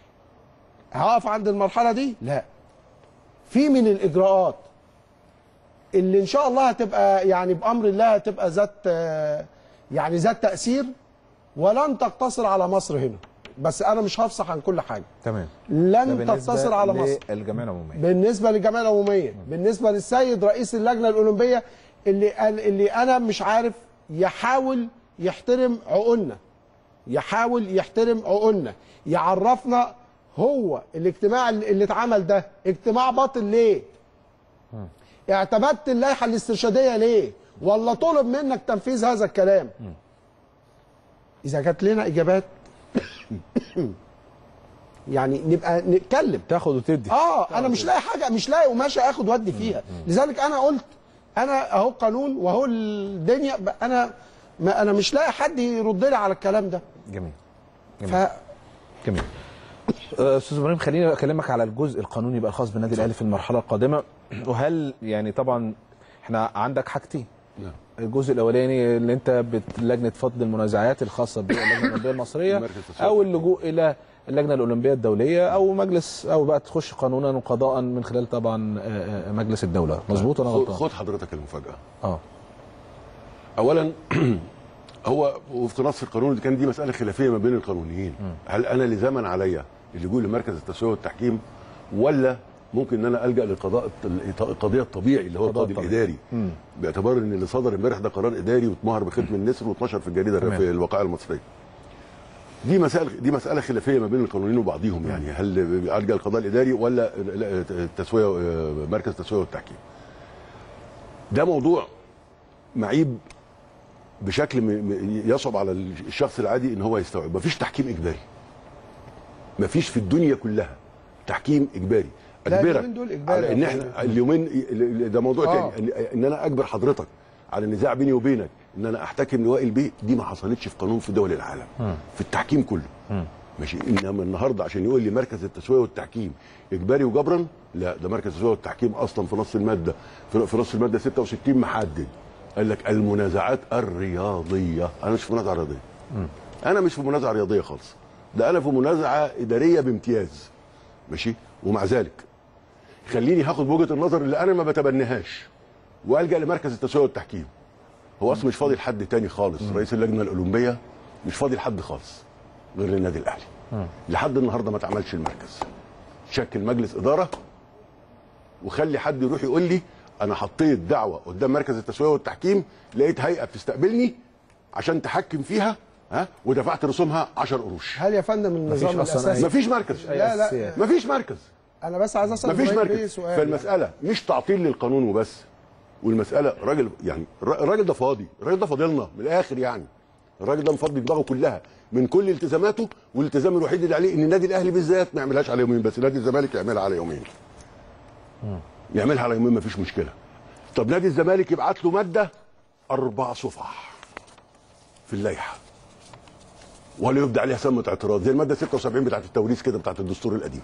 هقف عند المرحله دي لا في من الاجراءات اللي ان شاء الله هتبقى يعني بامر الله هتبقى ذات آه، يعني ذات تاثير ولن تقتصر على مصر هنا بس انا مش هفصح عن كل حاجه
تمام ده
لن
بالنسبة
تقتصر على مصر
للجمعيه العموميه
بالنسبه للجمعيه العموميه بالنسبه للسيد رئيس اللجنه الاولمبيه اللي قال اللي انا مش عارف يحاول يحترم عقولنا يحاول يحترم عقولنا يعرفنا هو الاجتماع اللي اللي اتعمل ده اجتماع باطل ليه اعتمدت اللائحه الاسترشاديه ليه ولا طلب منك تنفيذ هذا الكلام اذا جات لنا اجابات يعني نبقى نتكلم
تاخد وتدي
اه انا مش لاقي حاجه مش لاقي قماشه اخد ودي فيها لذلك انا قلت انا اهو قانون واهو الدنيا ب- انا ما انا مش لاقي حد يرد لي على الكلام ده
جميل
ف
جميل آه، استاذ ابراهيم خليني اكلمك على الجزء القانوني بقى الخاص بالنادي الاهلي في المرحله القادمه وهل يعني طبعا احنا عندك حاجتين
نعم.
الجزء الاولاني اللي انت بت- لجنه فض المنازعات الخاصه باللجنه الاولمبيه المصريه
مركز التسويق.
او اللجوء الى اللجنه الاولمبيه الدوليه او مجلس او بقى تخش قانونا وقضاء من خلال طبعا آه، آه، مجلس الدوله مظبوط ولا
خد-
غلطان
خد حضرتك المفاجاه
اه
اولا هو وفق نص القانون اللي كان دي مساله خلافيه ما بين القانونيين هل انا لزاما عليا اللجوء لمركز التسويه والتحكيم ولا ممكن ان انا الجا للقضاء الت- القضيه الطبيعي اللي هو
القضاء
القاضي
الطبيعي.
الاداري باعتبار ان اللي صدر امبارح ده قرار اداري واتمهر بختم النسر واتنشر في الجريده
تمام.
في الوقائع المصريه دي مسائل دي مساله خلافيه ما بين القانونيين وبعضهم يعني هل الجا القضاء الاداري ولا لا، التسويه مركز التسويه والتحكيم ده موضوع معيب بشكل م- م- يصعب على الشخص العادي ان هو يستوعب مفيش تحكيم اجباري مفيش في الدنيا كلها تحكيم اجباري
لا،
اجبرك
اليومين دول إجباري
على ان
يا
احنا
فندم.
اليومين ده موضوع
آه.
تاني ان, ان انا اجبر حضرتك على النزاع بيني وبينك ان انا احتكم لواء البيت دي ما حصلتش في قانون في دول العالم في التحكيم كله ماشي انما النهارده عشان يقول لي مركز التسويه والتحكيم اجباري وجبرا لا ده مركز التسويه والتحكيم اصلا في نص الماده في في نص الماده 66 محدد قال لك المنازعات الرياضيه انا مش في منازعه رياضيه انا مش في منازعه رياضيه خالص ده انا في منازعه اداريه بامتياز ماشي ومع ذلك خليني هاخد بوجهه النظر اللي انا ما بتبناهاش والجا لمركز التسويه والتحكيم هو اصلا مش فاضي لحد تاني خالص رئيس اللجنه الاولمبيه مش فاضي لحد خالص غير للنادي الاهلي لحد النهارده ما اتعملش المركز شكل مجلس اداره وخلي حد يروح يقول لي انا حطيت دعوه قدام مركز التسويه والتحكيم لقيت هيئه بتستقبلني عشان تحكم فيها ها ودفعت رسومها 10 قروش
هل يا فندم النظام
أصلاً
الاساسي
مفيش مركز
لا لا
أساسيات.
مفيش مركز
انا بس عايز اسال
مفيش
إبراهيم بيه
مركز
سؤال
فالمساله مش تعطيل للقانون وبس والمساله راجل يعني الر- الراجل ده فاضي الراجل ده فاضلنا من الاخر يعني الراجل ده مفضي دماغه كلها من كل التزاماته والالتزام الوحيد اللي عليه ان النادي الاهلي بالذات ما يعملهاش على يومين بس نادي الزمالك يعملها على يومين يعملها على يومين مفيش مشكله طب نادي الزمالك يبعت له ماده اربع صفح في اللائحه ولا يبدأ عليها سمة اعتراض زي الماده 76 بتاعت التوريث كده بتاعت الدستور القديم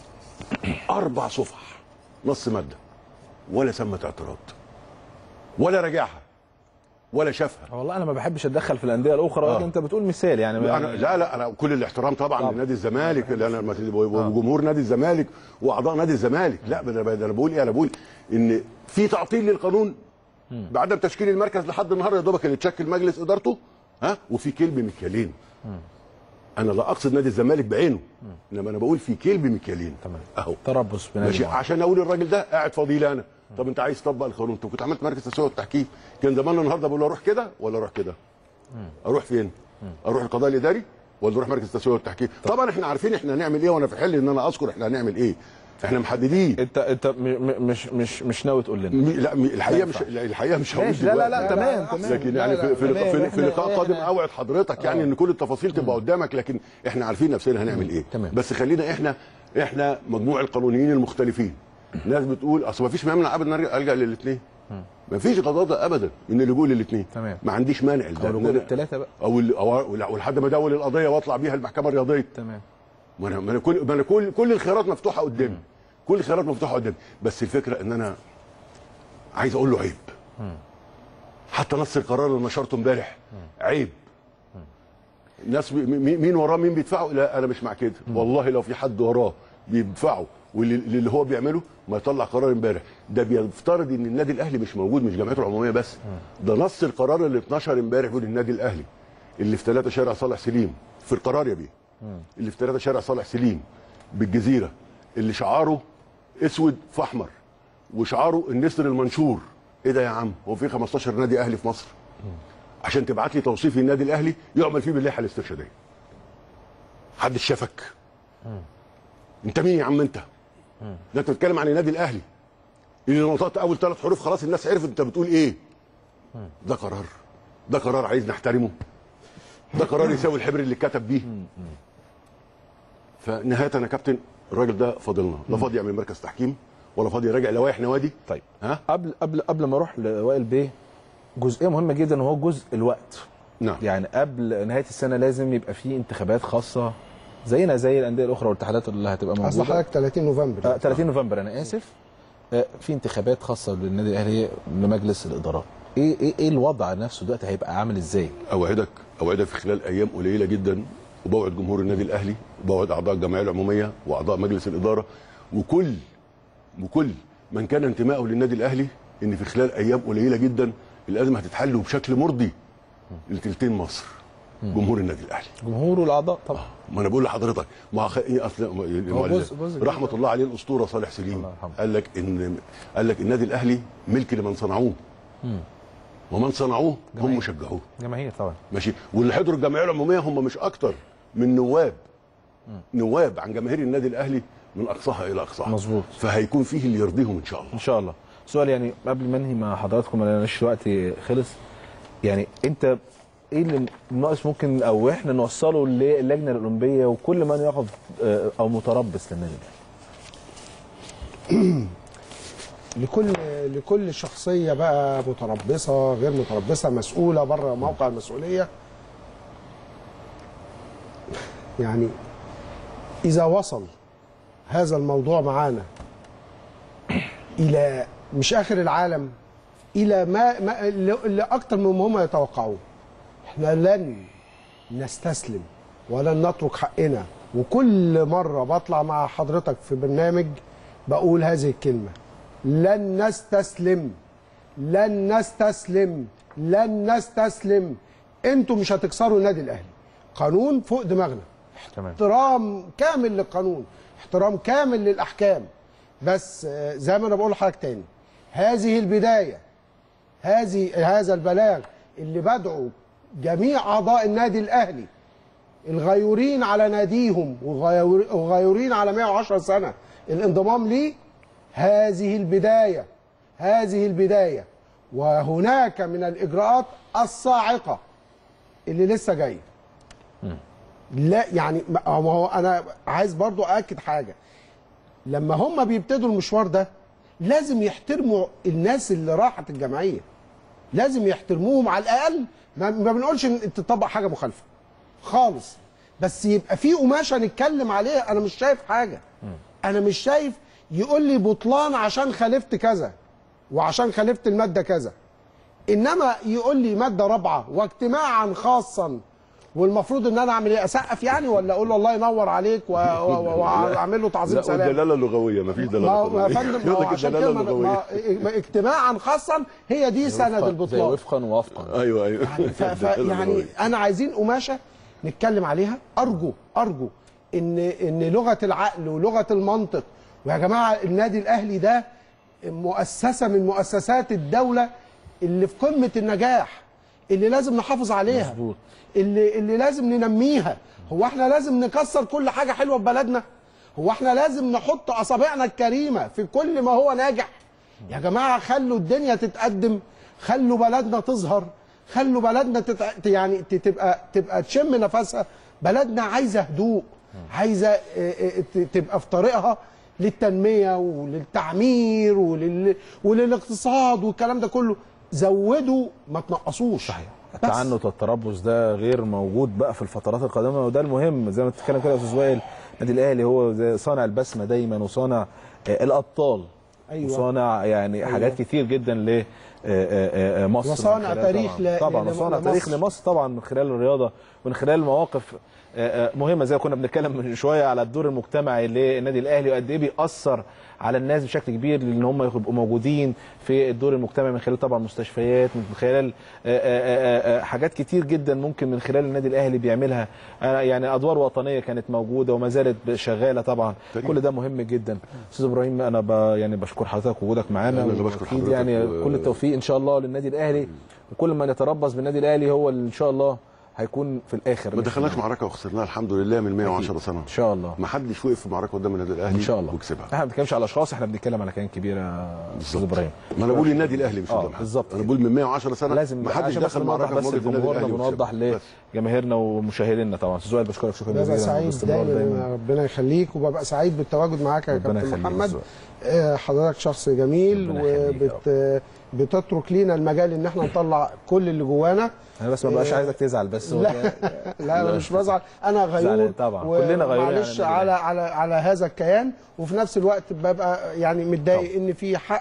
اربع صفح نص ماده ولا سمة اعتراض ولا راجعها ولا شافها
والله انا ما بحبش اتدخل في الانديه الاخرى ولكن
آه.
انت بتقول مثال يعني
لا, أنا لا لا انا كل الاحترام طبعا
طبعا.
لنادي الزمالك اللي انا وجمهور نادي الزمالك واعضاء نادي الزمالك لا ده انا ده أنا بقول ايه انا بقول ان في تعطيل للقانون بعدم تشكيل المركز لحد النهارده يا دوبك اللي تشكل مجلس ادارته ها وفي كلب مكيالين انا لا اقصد نادي الزمالك بعينه انما انا بقول في كلب مكيالين
تمام.
اهو
تربص بنادي
ماشي
معين.
عشان اقول الراجل ده قاعد فاضي لي انا طب انت عايز تطبق القانون انت كنت عملت مركز تسويه والتحكيم كان زماننا النهارده بقول له اروح كده ولا اروح كده اروح فين اروح القضاء الاداري ولا اروح مركز التسويه والتحكيم طبعا احنا عارفين احنا هنعمل ايه وانا في حل ان انا اذكر احنا هنعمل ايه احنا محددين
انت انت م- م- مش مش مش ناوي تقول لنا
م- لا م- الحقيقه مش
ينفعش.
الحقيقه مش هقول
ماشي، لا، لا، لا،
دلوقتي.
تمام، تمام.
لكن
لا،
يعني
لا،
في في,
تمام،
في, في
احنا-
لقاء قادم
احنا-
اوعد حضرتك يعني ان كل التفاصيل تبقى قدامك لكن احنا عارفين نفسنا هنعمل ايه
تمام.
بس خلينا احنا احنا مجموع القانونيين المختلفين ناس بتقول اصل ما فيش مانع ابدا نرجع الجا للاثنين ما فيش قضاء ابدا ان اللجوء للاثنين
تمام.
ما عنديش مانع لده.
او الجول الثلاثه بقى
او ال- او أو لحد ما ادول القضيه واطلع بيها المحكمه الرياضيه
تمام
ما انا ما انا كل ما انا كل كل الخيارات مفتوحه قدامي كل الخيارات مفتوحه قدامي بس الفكره ان انا عايز اقول له عيب حتى نص القرار اللي نشرته امبارح عيب الناس بي- مي- مين وراه مين بيدفعوا لا انا مش مع كده والله لو في حد وراه بيدفعوا واللي اللي هو بيعمله ما يطلع قرار امبارح ده بيفترض ان النادي الاهلي مش موجود مش جمعيته العموميه بس ده نص القرار اللي اتنشر امبارح بيقول النادي الاهلي اللي في ثلاثة شارع صالح سليم في القرار يا بيه اللي في ثلاثة شارع صالح سليم بالجزيره اللي شعاره اسود في احمر وشعاره النسر المنشور ايه ده يا عم هو في 15 نادي اهلي في مصر عشان تبعت لي توصيف النادي الاهلي يعمل فيه باللائحه الاسترشاديه حد شافك انت مين يا عم انت ده انت بتتكلم عن النادي الاهلي اللي نطقت اول ثلاث حروف خلاص الناس عرفت انت بتقول ايه ده قرار ده قرار عايز نحترمه ده قرار يساوي الحبر اللي اتكتب بيه فنهايه يا كابتن الراجل ده فاضلنا لا فاضي يعمل مركز تحكيم ولا فاضي يراجع لوائح نوادي
طيب
ها
قبل قبل قبل ما اروح لوائل بيه جزئيه مهمه جدا وهو جزء الوقت
نعم
يعني قبل نهايه السنه لازم يبقى في انتخابات خاصه زينا زي الانديه الاخرى والاتحادات اللي هتبقى
اصل
موجوده
حضرتك 30 نوفمبر
آه 30 نوفمبر انا اسف آه في انتخابات خاصه للنادي الاهلي لمجلس الادارات ايه ايه ايه الوضع نفسه دلوقتي هيبقى عامل ازاي؟
اوعدك اوعدك في خلال ايام قليله جدا وبوعد جمهور النادي الاهلي وبوعد اعضاء الجمعيه العموميه واعضاء مجلس الاداره وكل وكل من كان انتمائه للنادي الاهلي ان في خلال ايام قليله جدا الازمه هتتحل وبشكل مرضي لتلتين مصر جمهور النادي الاهلي
جمهور والاعضاء طبعا
ما انا بقول لحضرتك ما خ... إيه اصل ما-
جزء- جزء
رحمه الله عليه الاسطوره صالح سليم
الله يرحمه.
قال لك ان قال لك النادي الاهلي ملك لمن صنعوه ومن صنعوه هم شجعوه
جماهير طبعا
ماشي واللي حضروا الجمعيه العموميه هم مش اكتر من نواب نواب عن جماهير النادي الاهلي من اقصاها الى اقصاها
مظبوط.
فهيكون فيه اللي يرضيهم ان شاء الله
ان شاء الله سؤال يعني قبل ما انهي مع حضراتكم انا مش وقتي خلص يعني انت ايه اللي ناقص ممكن او احنا نوصله للجنه الاولمبيه وكل من يقف آه، او متربص للنادي الاهلي
لكل لكل شخصيه بقى متربصه غير متربصه مسؤوله بره موقع المسؤوليه يعني اذا وصل هذا الموضوع معانا الى مش اخر العالم الى ما, ما اللي اكتر مما هم يتوقعون احنا لن نستسلم ولن نترك حقنا وكل مره بطلع مع حضرتك في برنامج بقول هذه الكلمه لن نستسلم لن نستسلم لن نستسلم انتوا مش هتكسروا النادي الاهلي قانون فوق دماغنا
تمام
احترام كامل للقانون احترام كامل للاحكام بس آه، زي ما انا بقول لحضرتك تاني هذه البدايه هذه هذا البلاغ اللي بدعو جميع اعضاء النادي الاهلي الغيورين على ناديهم وغيور- وغيورين على 110 سنه الانضمام ليه هذه البدايه هذه البدايه وهناك من الاجراءات الصاعقه اللي لسه جايه لا يعني ما ما هو انا عايز برضو اكد حاجه لما هم بيبتدوا المشوار ده لازم يحترموا الناس اللي راحت الجمعيه لازم يحترموهم على الاقل ما, ما بنقولش ان تطبق حاجه مخالفه خالص بس يبقى في قماشه نتكلم عليها انا مش شايف حاجه انا مش شايف يقول لي بطلان عشان خالفت كذا وعشان خالفت الماده كذا انما يقول لي ماده رابعه واجتماعا خاصا والمفروض ان انا اعمل ايه اسقف يعني ولا اقول له الله ينور عليك و- و- و- واعمل له تعظيم
لا
سلام
والدلاله اللغويه ما فيش
ما
دلاله
هو يا
قانونية.
فندم ما
يقول
هو
لك
عشان
الدلاله
كده ما-
اللغويه
ما- اجتماعا خاصا هي دي سند
زي
البطلان
وفقا ووفقا
ايوه ايوه
ف... ف...
الدلالة
يعني
اللغوية.
انا عايزين قماشه نتكلم عليها ارجو ارجو ان ان لغه العقل ولغه المنطق ويا جماعه النادي الاهلي ده مؤسسه من مؤسسات الدوله اللي في قمه النجاح اللي لازم نحافظ عليها
مظبوط.
اللي اللي لازم ننميها هو احنا لازم نكسر كل حاجه حلوه في بلدنا هو احنا لازم نحط اصابعنا الكريمه في كل ما هو ناجح يا جماعه خلوا الدنيا تتقدم خلوا بلدنا تظهر خلوا بلدنا تت... يعني ت- تبقى تبقى تشم نفسها بلدنا عايزه هدوء عايزه اه، اه، ت- تبقى في طريقها للتنميه وللتعمير ولل... وللاقتصاد والكلام ده كله زودوا ما تنقصوش صحيح
التعنت والتربص ده غير موجود بقى في الفترات القادمه وده المهم زي ما بتتكلم كده يا استاذ وائل النادي الاهلي هو زي صانع البسمه دايما وصانع آه، الابطال
أيوة.
وصانع يعني
أيوة.
حاجات كتير جدا ل آه، آه، آه، مصر
وصانع
من خلال
تاريخ
طبعا,
ل-
طبعا
ل-
وصانع
لمصر.
تاريخ لمصر طبعا من خلال الرياضه ومن خلال مواقف آه، آه، مهمه زي ما كنا بنتكلم من شويه على الدور المجتمعي للنادي الاهلي وقد ايه بيأثر على الناس بشكل كبير لان هم يبقوا موجودين في الدور المجتمعي من خلال طبعا مستشفيات من خلال آه، آه، آه، آه، حاجات كتير جدا ممكن من خلال النادي الاهلي بيعملها آه، يعني ادوار وطنيه كانت موجوده وما زالت شغاله طبعا
كريم.
كل ده مهم جدا استاذ ابراهيم انا ب يعني بشكر حضرتك وجودك معانا
أنا اللي بشكر
وأكيد
حضرتك
يعني
و-
كل التوفيق ان شاء الله للنادي الاهلي وكل من يتربص بالنادي الاهلي هو اللي ان شاء الله هيكون في الاخر
ما دخلناش معركه وخسرناها الحمد لله من 110 سنه
ان شاء الله
ما حدش وقف في معركه قدام النادي الاهلي
ان شاء الله
وكسبها
احنا ما بنتكلمش على اشخاص احنا بنتكلم على كيان كبير يا استاذ
بالظبط.
ابراهيم
ما انا بقول النادي الاهلي مش
آه،
قدام حد.
بالظبط
انا
كده.
بقول من 110 سنه
لازم
ما حدش
عشان بس
دخل
نوضح
معركه
بس
في مواجهه النادي
لجمهورنا
الاهلي
ونوضح
وكسبها. بس.
لجماهيرنا ومشاهدينا طبعا استاذ وائل بشكرك شكرا
ببقى
جزيلا
سعيد
بالاستمرار
دايما ربنا يخليك وببقى سعيد بالتواجد معاك يا
ربنا
كابتن
يخليك
محمد
بالظبط.
آه، حضرتك شخص جميل
ربنا يخليك يا
وبت بتترك لينا المجال ان احنا نطلع كل اللي جوانا
انا بس ما بقاش عايزك تزعل بس هو
لا
ده-
لا انا مش بزعل انا غيور
زعلان طبعا. كلنا غيورين
معلش
على
على
النادي
على على هذا الكيان وفي نفس الوقت ببقى يعني متضايق ان في حق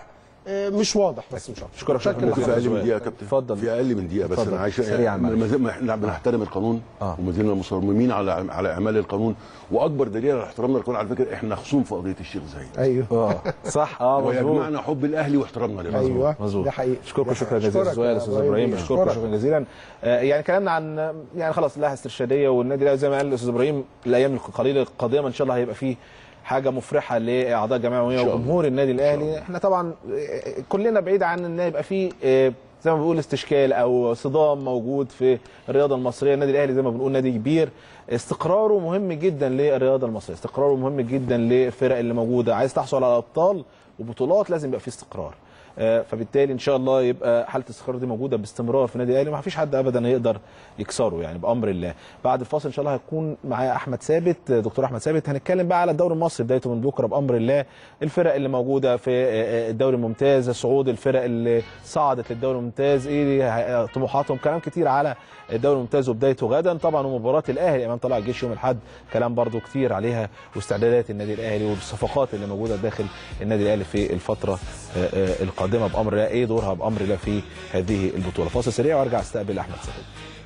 آه، مش واضح بس مش اكتر
أشكرك شكراً
بشكل
جزيلاً.
في
عام.
اقل من دقيقه يا كابتن
اتفضل.
في اقل من دقيقه بس
اتفضل.
انا عايش
سريعاً معلش.
ما زال- ما احنا بنحترم القانون
آه.
وما زلنا مصممين على على اعمال القانون واكبر دليل على احترامنا للقانون على فكره احنا خصوم في قضيه الشيخ زايد
ايوه
اه صح اه مظبوط
ويجمعنا حب الاهلي واحترامنا للقانون
ايوه
مظبوط
ده حقيقي
اشكركم
ده
شكرا
حقيقي.
جزيلا
أشكرك
سؤال
يا
استاذ ابراهيم اشكركم
أشكرك.
شكرا جزيلا آه، يعني كلامنا عن يعني خلاص اللائحه الاسترشاديه والنادي الاهلي زي ما قال الاستاذ ابراهيم الايام القليله القادمه ان شاء الله هيبقى فيه حاجه مفرحه لاعضاء الجمعيه العموميه
إن شاء الله.
وجمهور النادي الاهلي احنا طبعا آه، كلنا بعيد عن ان يبقى فيه آه، زي ما بنقول استشكال او صدام موجود في الرياضه المصريه النادي الاهلي زي ما بنقول نادي كبير استقراره مهم جدا للرياضه المصريه استقراره مهم جدا للفرق اللي موجوده عايز تحصل على ابطال وبطولات لازم يبقى فيه استقرار آه، فبالتالي ان شاء الله يبقى حاله الاستقرار دي موجوده باستمرار في النادي الاهلي ما فيش حد ابدا يقدر يكسره يعني بامر الله بعد الفاصل ان شاء الله هيكون معايا احمد ثابت آه، دكتور احمد ثابت هنتكلم بقى على الدوري المصري بدايته من بكره بامر الله الفرق اللي موجوده في آه، آه، الدوري الممتاز صعود الفرق اللي صعدت للدوري الممتاز ايه آه، طموحاتهم كلام كتير على الدوري الممتاز وبدايته غدا طبعا ومباراه الاهلي امام طلائع الجيش يوم الاحد كلام برضو كتير عليها واستعدادات النادي الاهلي والصفقات اللي موجوده داخل النادي الاهلي في الفتره آه، آه، القادمه بامر الله ايه دورها بامر الله في هذه البطوله فاصل سريع وارجع استقبل احمد سعيد